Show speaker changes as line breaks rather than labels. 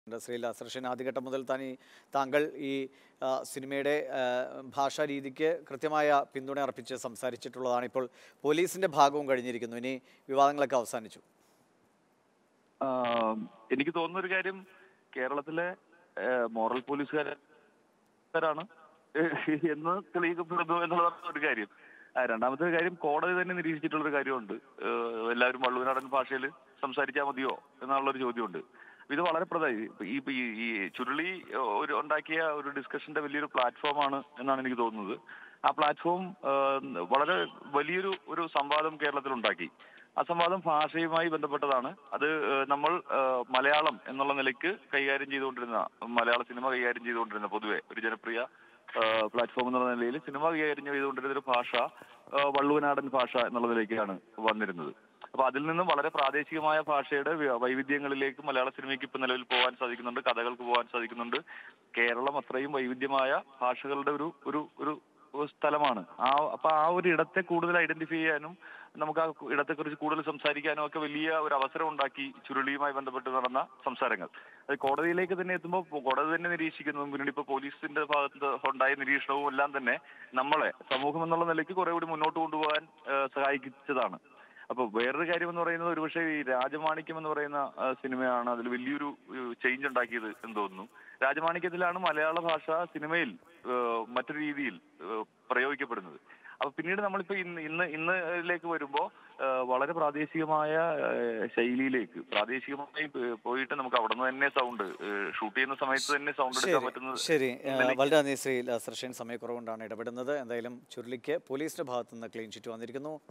ശ്രീ ലാസർഷൻ ആദ്യഘട്ടം മുതൽ തന്നെ താങ്കൾ ഈ ആ, സിനിമയുടെ ആ, ഭാഷാ രീതിക്ക് കൃത്യമായ പിന്തുണ അർപ്പിച്ച് സംസാരിച്ചിട്ടുള്ളതാണ് ഇപ്പോൾ പോലീസിന്റെ ഭാഗവും കഴിഞ്ഞിരിക്കുന്നു ഇനി വിവാദങ്ങളൊക്കെ അവസാനിച്ചു
ആഹ് എനിക്ക് തോന്നുന്ന ഒരു കാര്യം കേരളത്തിലെ മോറൽ പോലീസുകാരാണ് എന്ന് തെളിയിക്കപ്പെടുന്നു എന്നുള്ളതാണ് ഒരു കാര്യം ആ, രണ്ടാമത്തെ ഒരു കാര്യം കോടതി തന്നെ നിരീക്ഷിച്ചിട്ടുള്ള ഒരു കാര്യമുണ്ട് ഏഹ് എല്ലാവരും വള്ളുവനാടൻ ഭാഷയിൽ സംസാരിച്ചാൽ മതിയോ എന്നുള്ള ഒരു ചോദ്യമുണ്ട് അപ്പൊ ഇത് വളരെ പ്രധാന ഇപ്പൊ ഈ ഇപ്പൊ ഈ ഈ ചുരുളി ഒരു ഉണ്ടാക്കിയ ഒരു ഡിസ്കഷന്റെ വലിയൊരു പ്ലാറ്റ്ഫോമാണ് എന്നാണ് എനിക്ക് തോന്നുന്നത് ആ പ്ലാറ്റ്ഫോം വളരെ വലിയൊരു ഒരു സംവാദം കേരളത്തിൽ ഉണ്ടാക്കി ആ സംവാദം ഭാഷയുമായി ബന്ധപ്പെട്ടതാണ് അത് ഏഹ്, നമ്മൾ ഏഹ്, മലയാളം എന്നുള്ള നിലയ്ക്ക് കൈകാര്യം ചെയ്തുകൊണ്ടിരുന്ന മലയാള സിനിമ കൈകാര്യം ചെയ്തുകൊണ്ടിരുന്ന പൊതുവെ ഒരു ജനപ്രിയ ഏഹ്, പ്ലാറ്റ്ഫോം എന്നുള്ള നിലയിൽ സിനിമ കൈകാര്യം ചെയ്തുകൊണ്ടിരുന്ന ഒരു ഭാഷ ഏഹ്, വള്ളുവനാടൻ ഭാഷ എന്നുള്ള നിലയ്ക്കാണ് വന്നിരുന്നത് അപ്പൊ അതിൽ നിന്നും വളരെ പ്രാദേശികമായ ഭാഷയുടെ വൈ- വൈവിധ്യങ്ങളിലേക്ക് മലയാള സിനിമയ്ക്ക് ഇപ്പൊ നിലവിൽ പോകാൻ സാധിക്കുന്നുണ്ട് കഥകൾക്ക് പോകാൻ സാധിക്കുന്നുണ്ട് കേരളം അത്രയും വൈവിധ്യമായ ഭാഷകളുടെ ഒരു ഒരു ഒരു ഒരു സ്ഥലമാണ് ആ അപ്പൊ ആ ഒരു ഇടത്തെ കൂടുതൽ ഐഡന്റിഫൈ ചെയ്യാനും നമുക്ക് ആ ഇടത്തെ കുറിച്ച് കൂടുതൽ സംസാരിക്കാനും ഒക്കെ വലിയ ഒരു അവസരം ഉണ്ടാക്കി ചുരുളിയുമായി ബന്ധപ്പെട്ട് നടന്ന സംസാരങ്ങൾ അത് കോടതിയിലേക്ക് തന്നെ എത്തുമ്പോൾ കോടതി തന്നെ നിരീക്ഷിക്കുന്നതും പിന്നീട് ഇപ്പൊ പോലീസിന്റെ ഭാഗത്ത് ഉണ്ടായ നിരീക്ഷണവും എല്ലാം തന്നെ നമ്മളെ സമൂഹം എന്നുള്ള നിലയ്ക്ക് കുറെ കൂടി മുന്നോട്ട് കൊണ്ടുപോകാൻ ഏഹ്, സഹായിച്ചതാണ് അപ്പൊ വേറൊരു കാര്യം എന്ന് പറയുന്നത് ഒരുപക്ഷെ ഈ രാജമാണിക്യം എന്ന് പറയുന്ന ആ, സിനിമയാണ് അതിൽ വലിയൊരു ചേഞ്ച് ഉണ്ടാക്കിയത് എന്ന് തോന്നുന്നു രാജമാണിക്യത്തിലാണ് മലയാള ഭാഷ സിനിമയിൽ ഏഹ്, മറ്റൊരു രീതിയിൽ ഏഹ്, പ്രയോഗിക്കപ്പെടുന്നത് അപ്പൊ പിന്നീട് നമ്മളിപ്പോ ഇന്ന് ഇന്ന് ഇന്നിലേക്ക് വരുമ്പോ ഏഹ്, വളരെ പ്രാദേശികമായ ഏഹ്, ശൈലിയിലേക്ക് പ്രാദേശികമായി പോ- പോയിട്ട് നമുക്ക് അവിടെ നിന്ന് തന്നെ സൗണ്ട് ഷൂട്ട് ചെയ്യുന്ന സമയത്ത് തന്നെ സൗണ്ട് എടുക്കാൻ
ശരി
പറ്റുന്നത്
ശരി ആ,
നിലയ്ക്ക്
വളരെ നന്ദി ശ്രീ ലാസർഷൻ സമയക്കുറവുകൊണ്ടാണ് ഇടപെടുന്നത് എന്തായാലും ചുരുളിക്ക് പോലീസിന്റെ ഭാഗത്തുനിന്ന് ക്ലീൻ ചിറ്റ് വന്നിരിക്കുന്നു